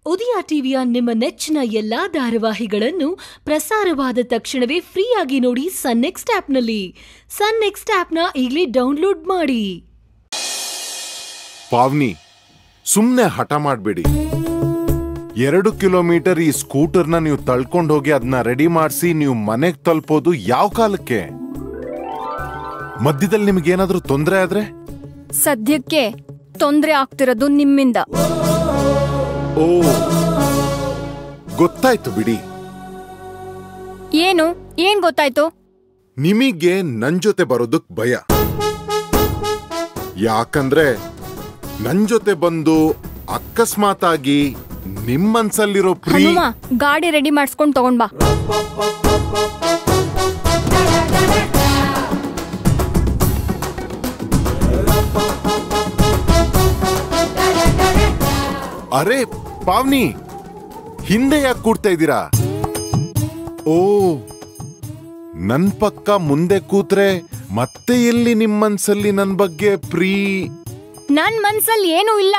ಉದಯ ಟಿವಿಯ ನಿಮ್ಮ ನೆಚ್ಚಿನ ಎಲ್ಲಾ ಧಾರಾವಾಹಿಗಳನ್ನು ಪ್ರಸಾರವಾದ ತಕ್ಷಣವೇ ಫ್ರೀಯಾಗಿ ನೋಡಿ ಸನ್ ನೆಕ್ಸ್ಟ್ ಆಪ್ನಲ್ಲಿ ಸನ್ ನೆಕ್ಸ್ಟ್ ಆಪ್ನ ಈಗಲೇ ಡೌನ್ಲೋಡ್ ಮಾಡಿ ಪಾವ್ನಿ ಸುಮ್ನೆ ಹಠ ಮಾಡ್ಬೇಡಿ ಎರಡು ಕಿಲೋಮೀಟರ್ ಈ ಸ್ಕೂಟರ್ನ ನೀವು ತಳ್ಕೊಂಡು ಹೋಗಿ ಅದನ್ನ ರೆಡಿ ಮಾಡಿಸಿ ನೀವು ಮನೆಗೆ ತಲುಪೋದು ಯಾವ ಕಾಲಕ್ಕೆ ಮಧ್ಯದಲ್ಲಿ ನಿಮ್ಗೇನಾದ್ರೂ ತೊಂದರೆ ಆದ್ರೆ ಸದ್ಯಕ್ಕೆ ತೊಂದ್ರೆ ಆಗ್ತಿರೋದು ನಿಮ್ಮಿಂದ ಓ ಗೊತ್ತಾಯ್ತು ಬಿಡಿ ಏನು ಏನ್ ಗೊತ್ತಾಯ್ತು ನಿಮಗೆ ನನ್ ಜೊತೆ ಬರೋದಕ್ ಭಯ ಯಾಕಂದ್ರೆ ನನ್ ಜೊತೆ ಬಂದು ಅಕಸ್ಮಾತ್ ಆಗಿ ನಿಮ್ ಮನ್ಸಲ್ಲಿರೋ ಪ್ರೀ ಹನುಮ ಗಾಡಿ ರೆಡಿ ಮಾಡಿಸ್ಕೊಂಡ್ ತಗೊಂಡ್ ಬಾ ಅರೆ ಪಾವ್ನಿ ಹಿಂದೆ ಯಾಕೆ ಕೂಡ್ತಾ ಇದ್ದೀರಾ ಓ ನನ್ ಪಕ್ಕ ಮುಂದೆ ಕೂತ್ರೆ ಮತ್ತೆ ಎಲ್ಲಿ ನಿಮ್ ಮನ್ಸಲ್ಲಿ ನನ್ ಬಗ್ಗೆ ಪ್ರೀ ನನ್ ಮನ್ಸಲ್ಲಿ ಏನೂ ಇಲ್ಲ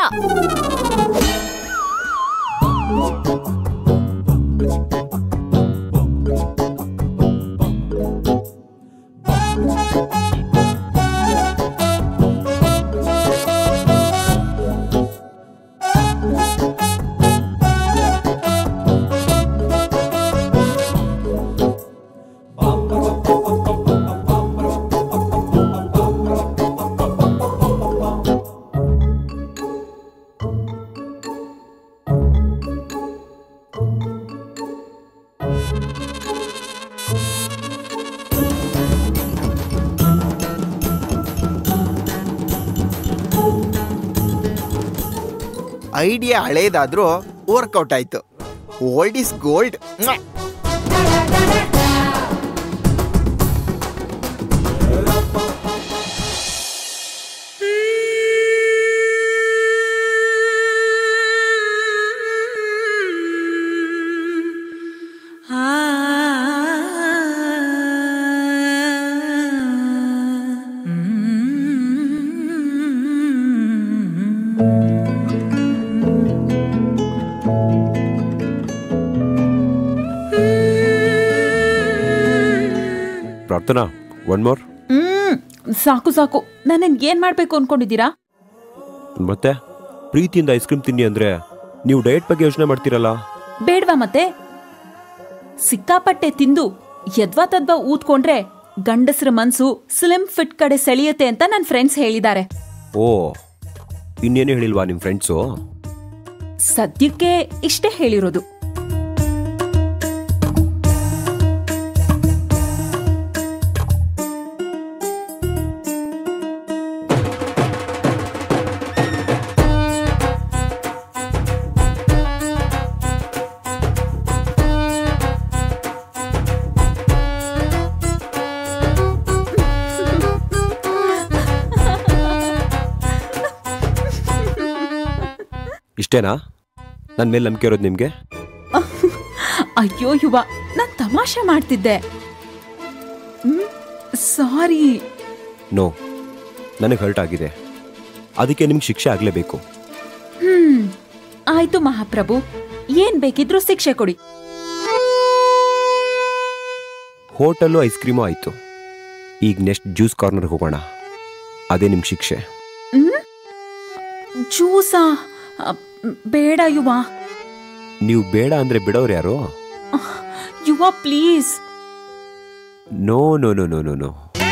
ಐಡಿಯಾ ಹಳೇದಾದ್ರೂ ವರ್ಕೌಟ್ ಆಯ್ತು old is gold Prarthana one more hmm ಸಾಕು ಸಾಕು ನನ್ನ ಏನ್ ಮಾಡ್ಬೇಕು ಅನ್ಕೊಂಡಿದ್ದೀರಾ ಮತ್ತೆ ಪ್ರೀತಿಯಿಂದ ಐಸ್ ಕ್ರೀಮ್ ತಿನ್ನಿ ಅಂದ್ರೆ ನೀವು ಡಯಟ್ ಬಗ್ಗೆ ಯೋಚನೆ ಮಾಡ್ತೀರಲ್ಲ ಬೇಡ್ವಾ ಮತ್ತೆ ಸಿಕ್ಕಾಪಟ್ಟೆ ತಿಂದು ಯದ್ವಾ ತದ್ವಾ ಊದ್ಕೊಂಡ್ರೆ ಗಂಡಸ್ರ ಮನ್ಸು ಸ್ಲಿಮ್ ಫಿಟ್ ಕಡೆ ಸೆಳೆಯುತ್ತೆ ಅಂತ ನನ್ನ ಫ್ರೆಂಡ್ಸ್ ಹೇಳಿದ್ದಾರೆ ಓ ಇನ್ನೇನು ಹೇಳಿಲ್ವಾ ನಿಮ್ಮ ಫ್ರೆಂಡ್ಸು ಸದ್ಯಕ್ಕೆ ಇಷ್ಟೇ ಹೇಳಿರೋದು ಇಷ್ಟೇನಾ ನನ್ನ ಮೇಲೆ ನಂಬಿಕೆ ಇರೋದು ನಿಮಗೆ ಅಯ್ಯೋ ಯುವ ನಾನ್ ತಮಾಷೆ ಮಾಡ್ತಿದ್ದೆ ಸಾರಿ ನೋ ನನಗೆ ಹರ್ಟ್ ಆಗಿದೆ ಅದಕ್ಕೆ ನಿಮ್ಗೆ ಶಿಕ್ಷೆ ಆಗಲೇಬೇಕು ಹ್ಮ್ ಆಯ್ತು ಮಹಾಪ್ರಭು ಏನ್ ಬೇಕಿದ್ರು ಶಿಕ್ಷೆ ಕೊಡಿ ಹೋಟೆಲ್ಲು ಐಸ್ ಕ್ರೀಮು ಆಯಿತು ಈಗ ನೆಕ್ಸ್ಟ್ ಜ್ಯೂಸ್ ಕಾರ್ನರ್ಗೆ ಹೋಗೋಣ ಅದೇ ನಿಮ್ಮ ಶಿಕ್ಷೆ ಜ್ಯೂಸಾ ಅ, ಬೇಡ ಯುವ ನೀವು ಬೇಡ ಅಂದರೆ ಬಿಡೋರು ಯಾರು ಯುವ please no no no no no no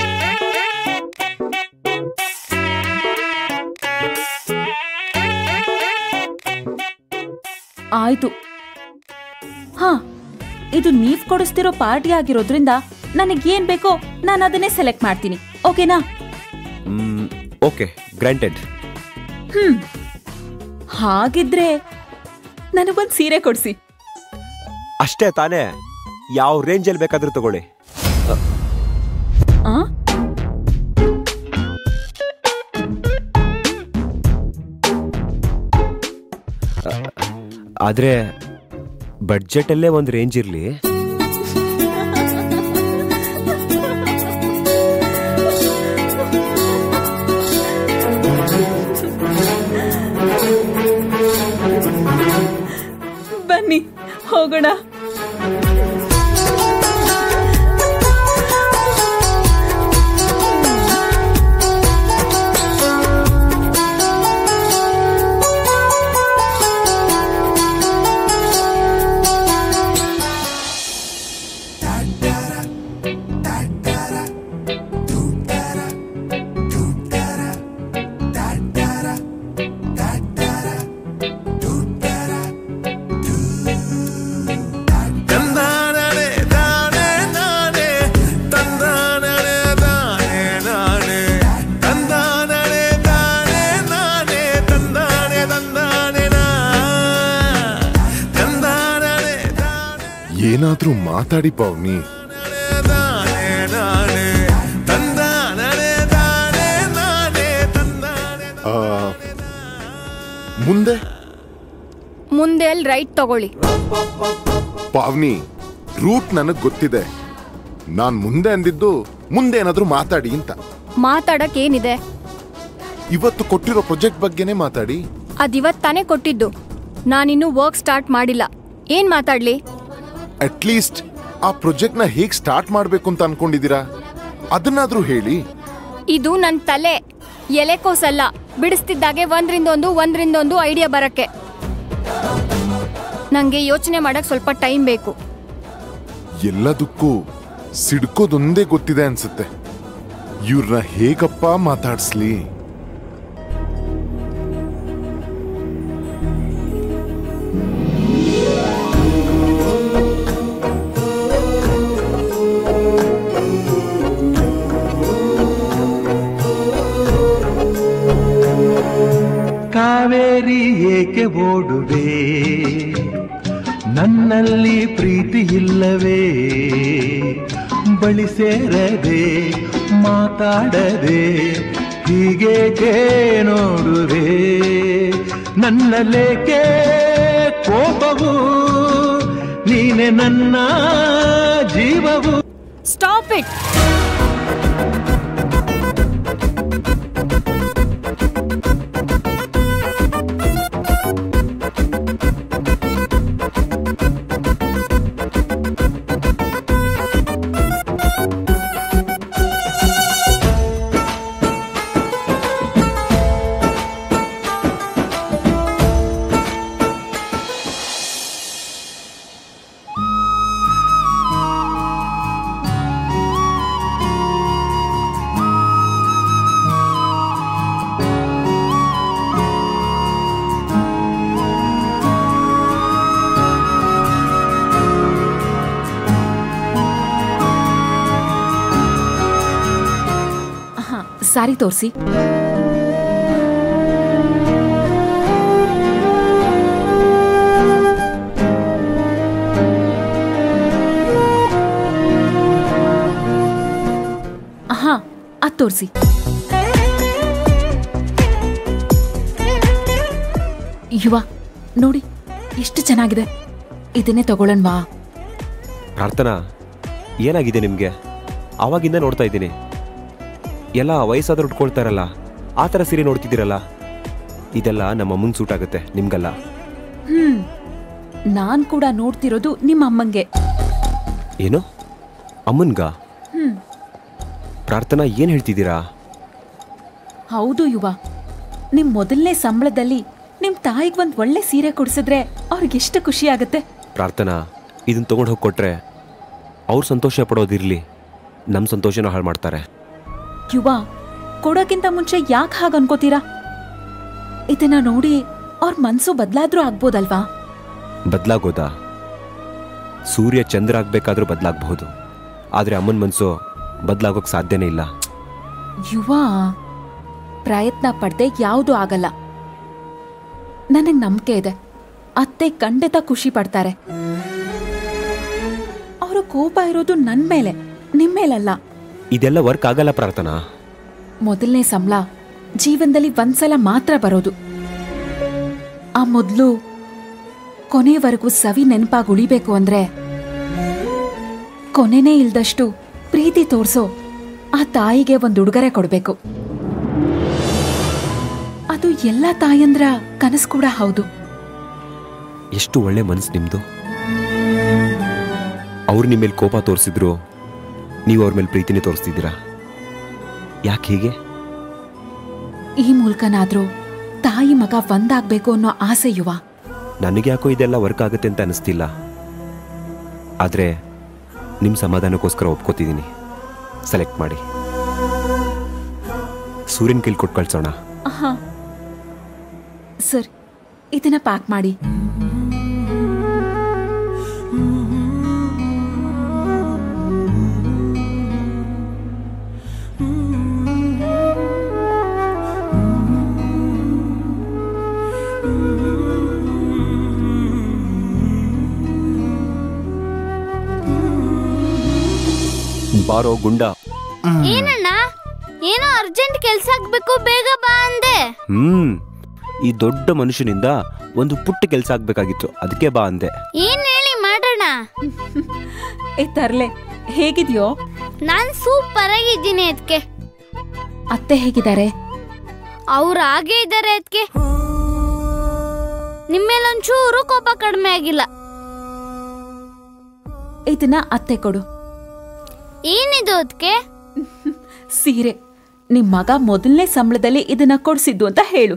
ಆಯ್ತು ಹಾ ಇದು ನೀವ್ ಕೊಡಿಸ್ತಿರೋ ಪಾರ್ಟಿ ಆಗಿರೋದ್ರಿಂದ ನನಗೇನ್ ಬೇಕೋ ನಾನು ಅದನ್ನೇ ಸೆಲೆಕ್ಟ್ ಮಾಡ್ತೀನಿ ಓಕೆನಾ ಓಕೆ ಗ್ರಾಂಟೆಡ್ ಹ್ಮ್ ಹಾಗಿದ್ರೆ ನನಗೊಂದ್ ಸೀರೆ ಕೊಡ್ಸಿ ಅಷ್ಟೇ ತಾನೇ ಯಾವ ರೇಂಜಲ್ಲಿ ಬೇಕಾದ್ರೂ ತಗೊಳ್ಳಿ ಆ ಆದರೆ ಬಡ್ಜೆಟಲ್ಲೇ ಒಂದು ರೇಂಜ್ ಇರಲಿ ಬನ್ನಿ ಹೋಗೋಣ ತಂದಾನನೆ ದಾನೆ ನಾನೆ ತಂದಾನನೆ ದಾನೆ ನಾನೆ ತಂದಾನನೆ ದಾನೆ ನಾನೆ ತಂದಾನೆ ತಂದಾನೆ ನಾ ತಂದಾನನೆ ದಾನೆ ಏನಾದ್ರೂ ಮಾತಾಡಿ ಪಾವ್ನಿ ದಾನೆ ನಾನೆ ತಂದಾನನೆ ದಾನೆ ನಾನೆ ತಂದಾನೆ ಆ, ಮುಂದೆ ಮುಂದೆ ಅಲ್ಲಿ ರೈಟ್ ತಗೊಳ್ಳಿ ಪಾವ್ನಿ ರೂಟ್ ನನಗ್ ಗೊತ್ತಿದೆ ನಾನ್ ಮುಂದೆ ಅಂದಿದ್ದು ಮುಂದೆ ಏನಾದ್ರೂ ಮಾತಾಡಿ ಅಂತ ಮಾತಾಡಕ್ ಏನಿದೆ ಇವತ್ತು ಕೊಟ್ಟಿರೋ ಪ್ರಾಜೆಕ್ಟ್ ಬಗ್ಗೆನೇ ಮಾತಾಡಿ ಅದಿವತ್ ತಾನೇ ಕೊಟ್ಟಿದ್ದು ನಾನಿನ್ನೂ ವರ್ಕ್ ಸ್ಟಾರ್ಟ್ ಮಾಡಿಲ್ಲ ಏನ್ ಮಾತಾಡ್ಲಿ ಅಟ್ಲೀಸ್ಟ್ ಆ ಪ್ರಾಜೆಕ್ಟ್ ನ ಹೇಗ್ ಸ್ಟಾರ್ಟ್ ಮಾಡ್ಬೇಕು ಅಂತ ಅನ್ಕೊಂಡಿದೀರಾ ಅದನ್ನಾದ್ರೂ ಹೇಳಿ ಇದು ನನ್ ತಲೆ ಎಲೆಕೋಸಲ್ಲ ಬಿಡಿಸ್ತಿದ್ದಾಗೆ ಒಂದ್ರಿಂದೊಂದು ಒಂದ್ರಿಂದೊಂದು ಐಡಿಯಾ ಬರಕ್ಕೆ ನಂಗೆ ಯೋಚನೆ ಮಾಡಕ್ ಸ್ವಲ್ಪ ಟೈಮ್ ಬೇಕು ಎಲ್ಲದಕ್ಕೂ ಸಿಡ್ಕೋದೊಂದೇ ಗೊತ್ತಿದೆ ಅನ್ಸುತ್ತೆ ಇವ್ರನ್ನ ಹೇಗಪ್ಪ ಮಾತಾಡ್ಸ್ಲಿ ಕಾವೇರಿ ಏಕೆ ಓಡುವೆ ನನ್ನಲ್ಲಿ ಪ್ರೀತಿ ಇಲ್ಲವೇ ಬಳಿ ಸೇರದೆ ಮಾತಾಡದೆ ಹೀಗೇಕೆ ನೋಡುವೆ ನನ್ನಲ್ಲೇಕೆ ಕೋಪವು ನೀನೆ ನನ್ನ ಜೀವವು ಸ್ಟಾಪ್ ಇಟ್ ಹಾ ಸಾರಿ ತೋರಿಸಿ ಹಾ ಅದ್ ತೋರಿಸಿ ಯುವ ನೋಡಿ ಎಷ್ಟು ಚೆನ್ನಾಗಿದೆ ಇದನ್ನೇ ತಗೊಳ್ಳೋಣವಾ ಪ್ರಾರ್ಥನಾ ಏನಾಗಿದೆ ನಿಮಗೆ ಆವಾಗಿಂದ ನೋಡ್ತಾ ಇದ್ದೀನಿ ಎಲ್ಲ ವಯಸ್ಸಾದ್ರೂ ಉಟ್ಕೊಳ್ತಾರಲ್ಲ ಆ ಥರ ಸೀರೆ ನೋಡ್ತಿದ್ದೀರಲ್ಲ ಇದೆಲ್ಲ ನಮ್ಮ ಅಮ್ಮಂಗೆ ಸೂಟ್ ಆಗುತ್ತೆ ನಿಮ್ಗಲ್ಲ ಹ್ಮ್ ನಾನ್ ಕೂಡ ನೋಡ್ತಿರೋದು ನಿಮ್ಮ ಅಮ್ಮಂಗೆ ಏನು ಅಮ್ಮನ್ಗ ಹ್ಮ್ ಪ್ರಾರ್ಥನಾ ಏನು ಹೇಳ್ತಿದ್ದೀರಾ ಹೌದು ಯುವ ನಿಮ್ ಮೊದಲನೇ ಸಂಬಳದಲ್ಲಿ ನಿಮ್ ತಾಯಿಗ್ ಒಂದ್ ಒಳ್ಳೆ ಸೀರೆ ಕೊಡ್ಸಿದ್ರೆ ಅವ್ರಿಗೆಷ್ಟು ಖುಷಿ ಆಗತ್ತೆ ಪ್ರಾರ್ಥನಾ ಇದನ್ನ ತೊಗೊಂಡು ಹೋಗಿ ಕೊಟ್ರೆ ಅವ್ರು ಸಂತೋಷ ಪಡೋದಿರಲಿ ನಮ್ಮ ಸಂತೋಷನ ಹಾಳು ಮಾಡ್ತಾರೆ ಯುವ ಕೊಡೋಕ್ಕಿಂತ ಮುಂಚೆ ಯಾಕೆ ಹಾಗೆ ಅನ್ಕೋತೀರಾ ಇದನ್ನ ನೋಡಿ ಅವ್ರ ಮನ್ಸು ಬದಲಾದ್ರೂ ಆಗ್ಬೋದಲ್ವಾ ಬದಲಾಗೋದಾ ಸೂರ್ಯ ಚಂದ್ರ ಆಗ್ಬೇಕಾದ್ರೂ ಬದಲಾಗಬಹುದು ಆದರೆ ಅಮ್ಮನ ಮನಸ್ಸು ಬದಲಾಗೋಕೆ ಸಾಧ್ಯನೇ ಇಲ್ಲ ಯುವ ಪ್ರಯತ್ನ ಪಡ್ದೆ ಯಾವುದು ಆಗಲ್ಲ ನನಗ್ ನಂಬಿಕೆ ಇದೆ ಅತ್ತೆ ಖಂಡಿತ ಖುಷಿ ಪಡ್ತಾರೆ ಅವರ ಕೋಪ ಇರೋದು ನನ್ ಮೇಲೆ ನಿಮ್ ಮೇಲಲ್ಲ ಇದೆಲ್ಲ ವರ್ಕ್ ಆಗಲ್ಲ ಪ್ರಾರ್ಥನಾ ಮೊದಲನೇ ಸಂಬಳ ಜೀವನದಲ್ಲಿ ಒಂದ್ಸಲ ಮಾತ್ರ ಬರೋದು ಆ ಮೊದಲು ಕೊನೆವರೆಗೂ ಸವಿ ನೆನಪಾಗಿ ಉಳಿಬೇಕು ಅಂದ್ರೆ ಕೊನೆನೇ ಇಲ್ದಷ್ಟು ಪ್ರೀತಿ ತೋರ್ಸೋ ಆ ತಾಯಿಗೆ ಒಂದು ಉಡುಗೊರೆ ಕೊಡ್ಬೇಕು ಅದು ಎಲ್ಲ ತಾಯಂದ್ರ ಕನಸು ಕೂಡ ಹೌದು ಎಷ್ಟು ಒಳ್ಳೆ ಮನಸ್ಸು ನಿಮ್ಮದು ಅವ್ರು ನಿಮ್ಮ ಮೇಲೆ ಕೋಪ ತೋರಿಸಿದ್ರು ನೀವು ಅವ್ರ ಮೇಲೆ ಪ್ರೀತಿನೇ ತೋರಿಸ್ತಿದ್ದೀರಾ ಯಾಕೆ ಹೀಗೆ ಈ ಮೂಲಕನಾದ್ರೂ ತಾಯಿ ಮಗ ಒಂದಾಗ್ಬೇಕು ಅನ್ನೋ ಆಸೆ ಯುವ ನನಗೆ ಯಾಕೋ ಇದೆಲ್ಲ ವರ್ಕ್ ಆಗುತ್ತೆ ಅಂತ ಅನಿಸ್ತಿಲ್ಲ ಆದರೆ ನಿಮ್ಮ ಸಮಾಧಾನಕ್ಕೋಸ್ಕರ ಒಪ್ಕೋತಿದ್ದೀನಿ ಸೆಲೆಕ್ಟ್ ಮಾಡಿ ಸೂರ್ಯನ ಕೈಲಿ ಕೊಟ್ಟು ಕಳ್ಸೋಣ ಹಾ ಸರ್ ಇದನ್ನ ಪ್ಯಾಕ್ ಮಾಡಿ ಬಾರೋ ಗುಂಡ ಏನಣ್ಣ ಏನೋ ಅರ್ಜೆಂಟ್ ಕೆಲ್ಸ ಆಗ್ಬೇಕು ಬೇಗ ಬಾ ಅಂದೆ ಹ್ಮ್ ಈ ದೊಡ್ಡ ಮನುಷ್ಯನಿಂದ ಒಂದು ಪುಟ್ಟ ಕೆಲಸ ಆಗ್ಬೇಕಾಗಿತ್ತು ಅದಕ್ಕೆ ಬಾ ಅಂದೆ ಏನ್ ಹೇಳಿ ಮಾಡೋಣ ಏ ತರ್ಲೆ ಹೇಗಿದ್ಯೋ ನಾನ್ ಸೂಪರ್ ಆಗಿದ್ದೀನಿ ಅದಕ್ಕೆ ಅತ್ತೆ ಹೇಗಿದ್ದಾರೆ ಅವ್ರು ಹಾಗೆ ಇದ್ದಾರೆ ಅದಕ್ಕೆ ನಿಮ್ಮೇಲೆ ಒಂಚೂರು ಕೋಪ ಕಡಿಮೆ ಆಗಿಲ್ಲ ಇದನ್ನ ಅತ್ತೆ ಕೊಡು ಏನಿದು ಅದಕ್ಕೆ ಸೀರೆ ನಿಮ್ ಮಗ ಮೊದಲನೇ ಸಂಬಳದಲ್ಲಿ ಇದನ್ನ ಕೊಡ್ಸಿದ್ದು ಅಂತ ಹೇಳು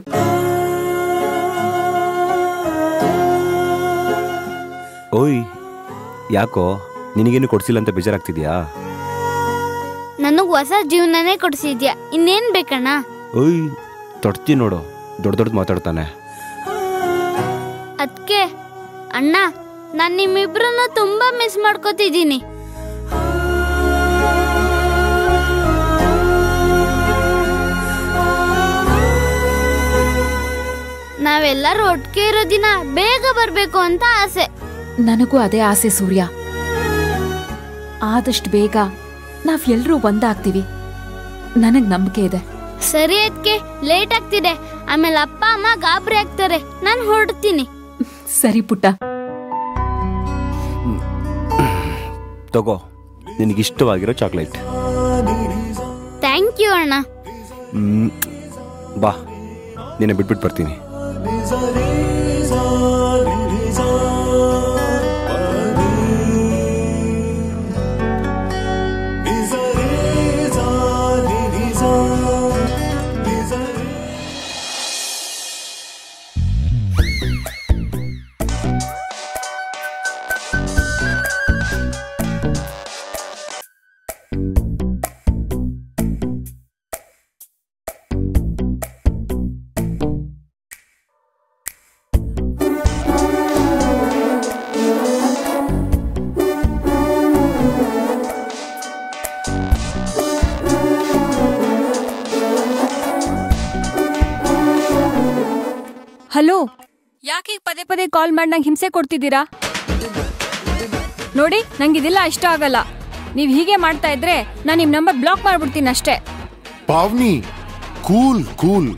ಓಯ್ ಯಾಕೋ ನಿನಗೇನು ಕೊಡ್ಸಿಲ್ಲ ಅಂತ ಬೇಜಾರಾಗ್ತಿದ್ಯಾ ನನಗ್ ಹೊಸ ಜೀವನನೇ ಕೊಡ್ಸಿದ್ಯಾ ಇನ್ನೇನ್ ಬೇಕಣ್ಣ ಓಯ್ ತೊಡ್ತೀನಿ ನೋಡು ದೊಡ್ಡ ದೊಡ್ಡ ಮಾತಾಡ್ತಾನೆ ಅದಕ್ಕೆ ಅಣ್ಣ ನಾನ್ ನಿಮ್ಮಿಬ್ರನ್ನ ತುಂಬಾ ಮಿಸ್ ಮಾಡ್ಕೋತಿದ್ದೀನಿ ನಾವೆಲ್ಲರೂ ಒಟ್ಟಿಗೆ ಇರೋ ದಿನ ಬೇಗ ಬರ್ಬೇಕು ಅಂತ ಆಸೆ ನನಗೂ ಅದೇ ಆಸೆ ಸೂರ್ಯ ಆದಷ್ಟು ಬೇಗ ನಾವ್ ಎಲ್ರೂ ಒಂದಾಗ್ತೀವಿ ನನಗ್ ನಂಬಿಕೆ ಇದೆ ಸರಿ ಅದಕ್ಕೆ ಲೇಟ್ ಆಗ್ತಿದೆ ಆಮೇಲೆ ಅಪ್ಪ ಅಮ್ಮ ಗಾಬರಿ ಆಗ್ತಾರೆ ನಾನು ಹೊರಡ್ತೀನಿ ಸರಿ ಪುಟ್ಟ ತಗೋ ನಿನಗಿಷ್ಟವಾಗಿರೋ ಚಾಕ್ಲೇಟ್ ಥ್ಯಾಂಕ್ ಯು ಅಣ್ಣ ಹ್ಮ್. ಬಾ ನಿನ್ನ ಬಿಟ್ಬಿಟ್ಟು ಬರ್ತೀನಿ ಹಲೋ ಯಾಕೆ ಈಗ ಪದೇ ಪದೇ ಕಾಲ್ ಮಾಡಿ ನಂಗೆ ಹಿಂಸೆ ಕೊಡ್ತಿದ್ದೀರಾ ನೋಡಿ ನಂಗೆ ಇದೆಲ್ಲ ಇಷ್ಟ ಆಗಲ್ಲ ನೀವು ಹೀಗೆ ಮಾಡ್ತಾ ಇದ್ರೆ ನಾನು ನಿಮ್ಮ ನಂಬರ್ ಬ್ಲಾಕ್ ಮಾಡ್ಬಿಡ್ತೀನಿ ಅಷ್ಟೇ ಪಾವ್ನಿ ಕೂಲ್ ಕೂಲ್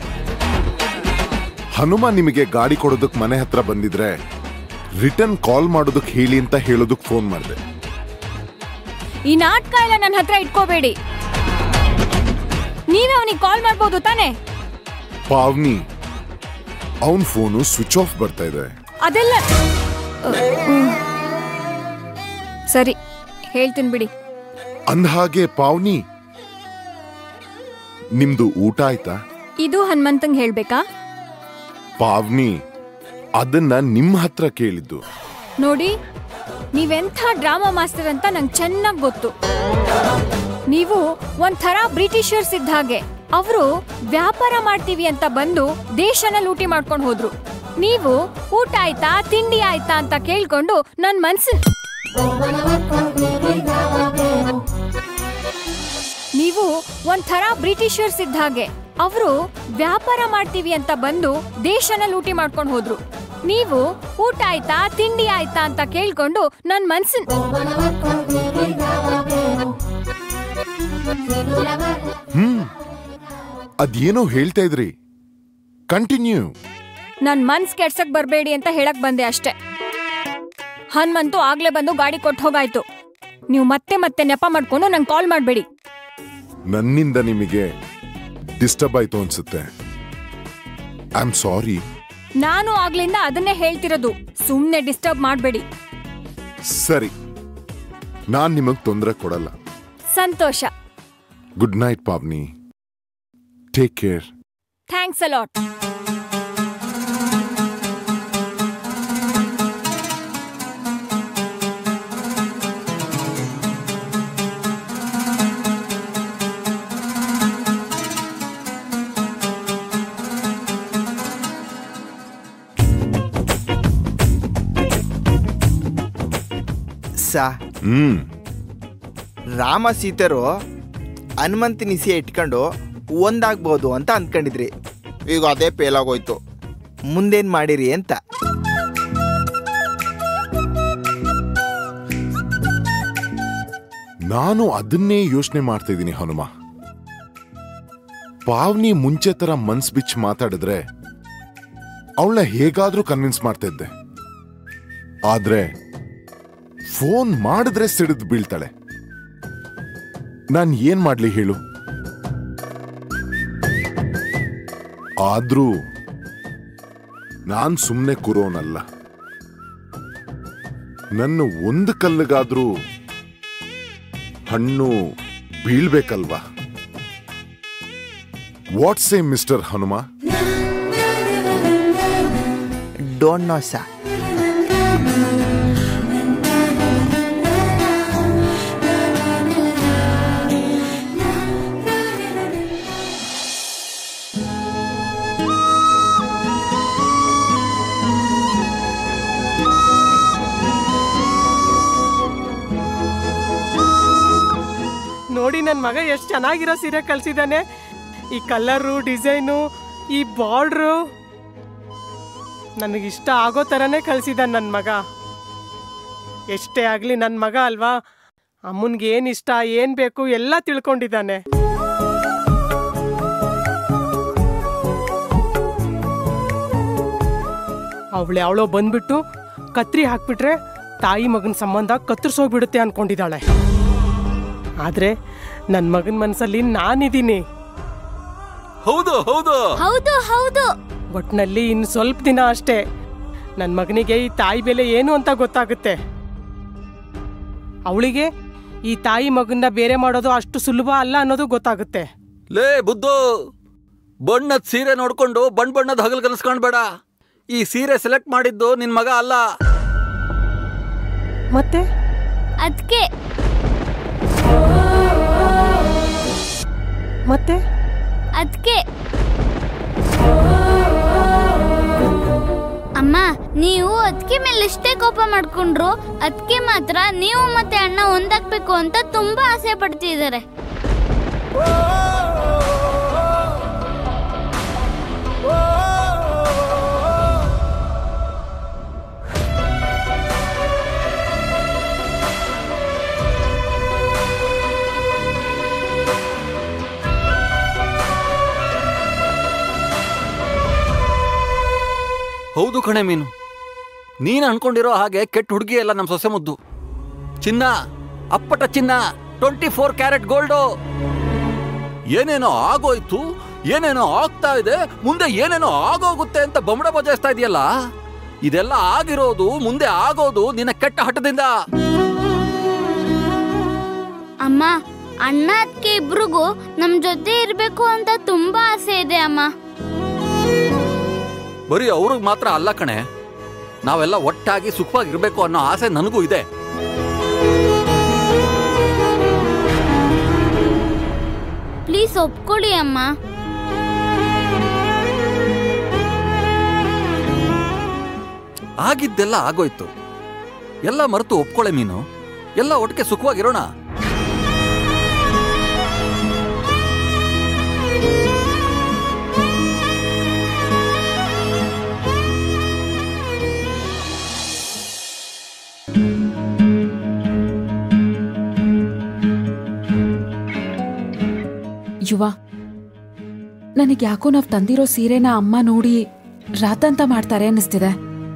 ಹನುಮ ನಿಮಗೆ ಗಾಡಿ ಕೊಡೋದಕ್ ಮನೆ ಹತ್ರ ಬಂದಿದ್ರೆ ರಿಟರ್ನ್ ಕಾಲ್ ಮಾಡೋದಕ್ ಹೇಳಿ ಅಂತ ಹೇಳೋದಕ್ ಫೋನ್ ಮಾಡಿದೆ ಈ ನಾಟಕ ಎಲ್ಲ ನನ್ನ ಹತ್ರ ಇಟ್ಕೋಬೇಡಿ ನೀವೇ ಅವನಿಗೆ ಕಾಲ್ ಮಾಡ್ಬೋದು ತಾನೇ ಪಾವ್ನಿ ಅವನ್ ಫೋನು ಸ್ವಿಚ್ ಆಫ್ ಬರ್ತಾ ಇದೆ ಅದೆಲ್ಲ ಹ್ಮ್. ಸರಿ ಹೇಳ್ತೀನಿ ಬಿಡಿ ಅಂದ್ಹಾಗೆ ಪಾವ್ನಿ ನಿಮ್ದು ಊಟ ಆಯ್ತಾ ಇದು ಹನುಮಂತಂಗ್ ಹೇಳ್ಬೇಕಾ ಪಾವ್ನಿ ಅದನ್ನ ನಿಮ್ಮ ಹತ್ರ ಕೇಳಿದ್ದು ನೋಡಿ ನೀವೆಂಥ ಡ್ರಾಮಾ ಮಾಸ್ಟರ್ ಅಂತ ನಂಗೆ ಚೆನ್ನಾಗಿ ಗೊತ್ತು ನೀವು ಒಂಥರ ಬ್ರಿಟಿಷರ್ಸ್ ಇದ್ದ ಹಾಗೆ ಅವರು ವ್ಯಾಪಾರ ಮಾಡ್ತೀವಿ ಅಂತ ಬಂದು ದೇಶನ ಲೂಟಿ ಮಾಡ್ಕೊಂಡು ಹೋದ್ರು ನೀವು ಊಟ ಆಯ್ತಾ ತಿಂಡಿ ಆಯ್ತಾ ಅಂತ ಕೇಳ್ಕೊಂಡು ನನ್ ಮನ್ಸಿನ ನೀವು ಒಂಥರ ಬ್ರಿಟಿಷರ್ಸ್ ಇದ್ದ ಹಾಗೆ ಅವರು ವ್ಯಾಪಾರ ಮಾಡ್ತೀವಿ ಅಂತ ಬಂದು ದೇಶನ ಲೂಟಿ ಮಾಡ್ಕೊಂಡು ಹೋದ್ರು ನೀವು ಊಟ ಆಯ್ತಾ ತಿಂಡಿ ಆಯ್ತಾ ಅಂತ ಕೇಳ್ಕೊಂಡು ನನ್ ಮನ್ಸಿನ ಹ್ಮ್ ಅದೇನೋ ಹೇಳ್ತಾ ಇದ್ರಿ ಕಂಟಿನ್ಯೂ ನನ್ ಮನ್ಸ್ ಕೆಡ್ಸಕ್ ಬರ್ಬೇಡಿ ಅಂತ ಹೇಳಕ್ ಬಂದೆ ಅಷ್ಟೇ ಹನುಮಂತು ಆಗ್ಲೇ ಬಂದು ಗಾಡಿ ಕೊಟ್ಟು ಹೋಗಾಯ್ತು ನೀವು ಮತ್ತೆ ಮತ್ತೆ ನೆಪ ಮಾಡ್ಕೊಂಡು ನಂಗೆ ಕಾಲ್ ಮಾಡಬೇಡಿ ನನ್ನಿಂದ ನಿಮಗೆ ಡಿಸ್ಟರ್ಬ್ ಆಯ್ತು ಅನ್ಸುತ್ತೆ ಐ ಆಮ್ ಸಾರಿ ನಾನು ಆಗ್ಲಿಂದ ಅದನ್ನೇ ಹೇಳ್ತಿರೋದು ಸುಮ್ನೆ ಡಿಸ್ಟರ್ಬ್ ಮಾಡಬೇಡಿ ಸರಿ ನಾನ್ ನಿಮಗ್ ತೊಂದರೆ ಕೊಡಲ್ಲ ಸಂತೋಷ good night Pavni take care thanks a lot ಸಾ ಹ್ಮ್ ರಾಮ ಸೀತೆರು ಹನುಮಂತನಿಸಿಯ ಇಟ್ಕೊಂಡು ಒಂದಾಗ್ಬೋದು ಅಂತ ಅಂದ್ಕೊಂಡಿದ್ರಿ ಈಗ ಅದೇ ಫೇಲ್ ಆಗೋಯ್ತು ಮುಂದೇನ್ ಮಾಡಿರಿ ಅಂತ ನಾನು ಅದನ್ನೇ ಯೋಚನೆ ಮಾಡ್ತಾ ಇದ್ದೀನಿ ಹನುಮ ಪಾವ್ನಿ ಮುಂಚೆ ತರ ಮನ್ಸ್ ಬಿಚ್ಚಿ ಮಾತಾಡಿದ್ರೆ ಅವಳನ್ನ ಹೇಗಾದ್ರೂ ಕನ್ವಿನ್ಸ್ ಮಾಡ್ತಾ ಇದ್ದೆ ಆದ್ರೆ ಫೋನ್ ಮಾಡಿದ್ರೆ ಸಿಡಿದು ಬೀಳ್ತಾಳೆ ನಾನ್ ಏನ್ ಮಾಡ್ಲಿ ಹೇಳು ಆದ್ರೂ ನಾನ್ ಸುಮ್ನೆ ಕೂರೋನಲ್ಲ ನನ್ನ ಒಂದು ಕಲ್ಲಿಗಾದ್ರೂ ಹಣ್ಣು ಬೀಳ್ಬೇಕಲ್ವಾ what's a mister Hanuma don't know ಸಾ ನೋಡಿ ನನ್ನ ಮಗ ಎಷ್ಟು ಚೆನ್ನಾಗಿರೋ ಸೀರೆ ಕಳ್ಸಿದಾನೆ ಈ ಕಲರು ಡಿಸೈನು ಈ ಬಾರ್ಡ್ರು ನನಗಿಷ್ಟ ಆಗೋ ಥರನೇ ಕಳ್ಸಿದಾನೆ ನನ್ನ ಮಗ ಎಷ್ಟೇ ಆಗಲಿ ನನ್ನ ಮಗ ಅಲ್ವಾ ಅಮ್ಮನ್ಗೆ ಏನು ಇಷ್ಟ ಏನು ಬೇಕು ಎಲ್ಲ ತಿಳ್ಕೊಂಡಿದ್ದಾನೆ ಅವಳೆ ಅವಳೋ ಬಂದ್ಬಿಟ್ಟು ಕತ್ರಿ ಹಾಕ್ಬಿಟ್ರೆ ತಾಯಿ ಮಗನ ಸಂಬಂಧ ಕತ್ತರಿಸೋಗ್ಬಿಡುತ್ತೆ ಅನ್ಕೊಂಡಿದ್ದಾಳೆ ಆದ್ರೆ ನನ್ನ ಮಗನ ಮನಸ್ಸಲ್ಲಿ ನಾನಿದ್ದೀನಿ ಹೌದು ಹೌದು ಹೌದು ಹೌದು ಒಟ್ನಲ್ಲಿ ಇನ್ನು ಸ್ವಲ್ಪ ದಿನ ಅಷ್ಟೇ ನನ್ನ ಮಗನಿಗೆ ಈ ತಾಯಿ ಬೆಲೆ ಏನು ಅಂತ ಗೊತ್ತಾಗುತ್ತೆ ಅವಳಿಗೆ ಈ ತಾಯಿ ಮಗನ್ನ ಬೇರೆ ಮಾಡೋದು ಅಷ್ಟು ಸುಲಭ ಅಲ್ಲ ಅನ್ನೋದು ಗೊತ್ತಾಗುತ್ತೆ ಲೇ ಬುದ್ದು ಬಣ್ಣದ ಸೀರೆ ನೋಡ್ಕೊಂಡು ಬಣ್ಣ ಬಣ್ಣದ ಹಗಲ್ ಕನಸ್ಕೊಂಡ್ಬೇಡ ಈ ಸೀರೆ ಸೆಲೆಕ್ಟ್ ಮಾಡಿದ್ದು ನಿನ್ ಮಗ ಅಲ್ಲ ಮತ್ತೆ ಅದಕ್ಕೆ ಮತ್ತೆ ಅದಕ್ಕೆ ಅಮ್ಮ ನೀವು ಅದಕ್ಕೆ ಮೇಲೆ ಎಷ್ಟೇ ಕೋಪ ಮಾಡ್ಕೊಂಡ್ರು ಅದಕ್ಕೆ ಮಾತ್ರ ನೀವು ಮತ್ತೆ ಅಣ್ಣ ಒಂದಾಗ್ಬೇಕು ಅಂತ ತುಂಬಾ ಆಸೆ ಪಡ್ತಿದ್ದಾರೆ ಹೌದು ಕಣೆ ಮೀನು ನೀನ್ ಅನ್ಕೊಂಡಿರೋ ಹಾಗೆ ಕೆಟ್ಟ ಹುಡುಗಿ ಅಲ್ಲ ನಮ್ಮ ಸೊಸೆ ಮುದ್ದು ಚಿನ್ನ ಅಪ್ಪಟ ಚಿನ್ನ ಟ್ವೆಂಟಿ ಫೋರ್ ಕ್ಯಾರೆಟ್ ಗೋಲ್ಡು ಏನೇನೋ ಆಗೋಯ್ತು ಏನೇನೋ ಆಗ್ತಾ ಇದೆ ಮುಂದೆ ಏನೇನೋ ಆಗೋಗುತ್ತೆ ಅಂತ ಬೊಂಬಡ ಬಜಾಯಿಸ್ತಾ ಇದೆಯಲ್ಲ ಇದೆಲ್ಲ ಆಗಿರೋದು ಮುಂದೆ ಆಗೋದು ನಿನ್ನ ಕೆಟ್ಟ ಹಠದಿಂದ ಅಮ್ಮ ಅಣ್ಣ ಅದಕ್ಕೆ ಇಬ್ರಿಗೂ ನಮ್ ಜೊತೆ ಇರ್ಬೇಕು ಅಂತ ತುಂಬಾ ಆಸೆ ಇದೆ ಅಮ್ಮ ಬರೀ ಅವ್ರಿಗೆ ಮಾತ್ರ ಅಲ್ಲ ಕಣೆ ನಾವೆಲ್ಲ ಒಟ್ಟಾಗಿ ಸುಖವಾಗಿರ್ಬೇಕು ಅನ್ನೋ ಆಸೆ ನನಗೂ ಇದೆ ಪ್ಲೀಸ್ ಒಪ್ಕೊಳ್ಳಿ ಅಮ್ಮ ಆಗಿದ್ದೆಲ್ಲ ಆಗೋಯ್ತು ಎಲ್ಲ ಮರೆತು ಒಪ್ಕೊಳ್ಳೆ ಮೀನು ಎಲ್ಲ ಒಟ್ಟಿಗೆ ಸುಖವಾಗಿರೋಣ ಯುವ ನನಗೆ ಯಾಕೋ ನಾವ್ ತಂದಿರೋ ಸೀರೆನ ಅಮ್ಮ ನೋಡಿ ರಾತಂತ ಮಾಡ್ತಾರೆ ಅನ್ನಿಸ್ತಿದೆ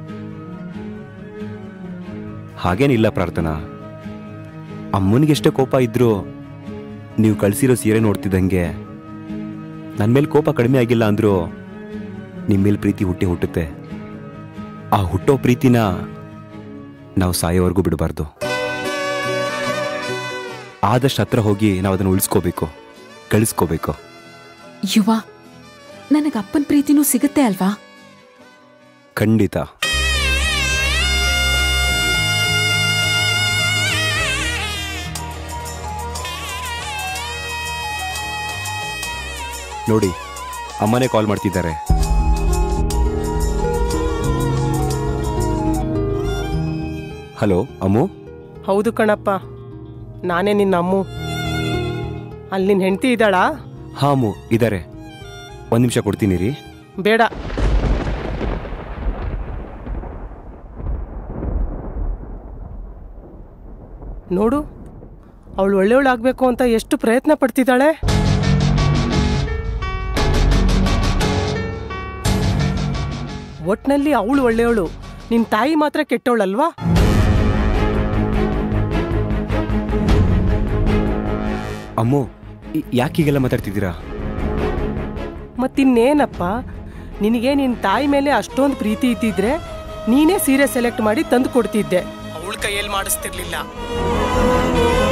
ಹಾಗೇನಿಲ್ಲ ಪ್ರಾರ್ಥನಾ ಅಮ್ಮನಿಗೆ ಎಷ್ಟೇ ಕೋಪ ಇದ್ರೂ ನೀವು ಕಳ್ಸಿರೋ ಸೀರೆ ನೋಡ್ತಿದ್ದಂಗೆ ನನ್ನ ಮೇಲೆ ಕೋಪ ಕಡಿಮೆ ಆಗಿಲ್ಲ ಅಂದ್ರೂ ನಿಮ್ಮ ಮೇಲೆ ಪ್ರೀತಿ ಹುಟ್ಟಿ ಹುಟ್ಟುತ್ತೆ ಆ ಹುಟ್ಟೋ ಪ್ರೀತಿನ ನಾವು ಸಾಯೋವರೆಗೂ ಬಿಡಬಾರ್ದು ಆದಷ್ಟು ಹತ್ರ ಹೋಗಿ ನಾವು ಅದನ್ನು ಉಳಿಸ್ಕೋಬೇಕು ಗಳಿಸ್ಕೋಬೇಕು ಯುವ ನನಗೆ ಅಪ್ಪನ ಪ್ರೀತಿನೂ ಸಿಗುತ್ತೆ ಅಲ್ವಾ ಖಂಡಿತ ನೋಡಿ ಅಮ್ಮನೇ ಕಾಲ್ ಮಾಡ್ತಿದ್ದಾರೆ ಹಲೋ ಅಮ್ಮು ಹೌದು ಕಣಪ್ಪ ನಾನೇ ನಿನ್ನ ಅಮ್ಮು ಅಲ್ಲಿ ನಿನ್ನ ಹೆಂಡತಿ ಇದ್ದಾಳಾ ಹಾ ಅಮ್ಮು ಇದ್ದಾರೆ ಒಂದು ನಿಮಿಷ ಕೊಡ್ತೀನಿ ರೀ ಬೇಡ ನೋಡು ಅವಳು ಒಳ್ಳೆಯವಳಾಗಬೇಕು ಅಂತ ಎಷ್ಟು ಪ್ರಯತ್ನ ಪಡ್ತಿದ್ದಾಳೆ ಒಟ್ನಲ್ಲಿ ಅವಳು ಒಳ್ಳೆಯವಳು ನಿನ್ ತಾಯಿ ಮಾತ್ರ ಕೆಟ್ಟವಳಲ್ವಾ ಅಮ್ಮು ಯಾಕೆ ಹೀಗೆಲ್ಲ ಮಾತಾಡ್ತಿದ್ದೀರಾ ಮತ್ತಿನ್ನೇನಪ್ಪ ನಿನಗೆ ನಿನ್ನ ತಾಯಿ ಮೇಲೆ ಅಷ್ಟೊಂದು ಪ್ರೀತಿ ಇದ್ದಿದ್ರೆ ನೀನೇ ಸೀರೆ ಸೆಲೆಕ್ಟ್ ಮಾಡಿ ತಂದು ಕೊಡ್ತಿದ್ದೆ ಅವಳ ಕೈಯಲ್ಲಿ ಮಾಡಿಸ್ತಿರ್ಲಿಲ್ಲ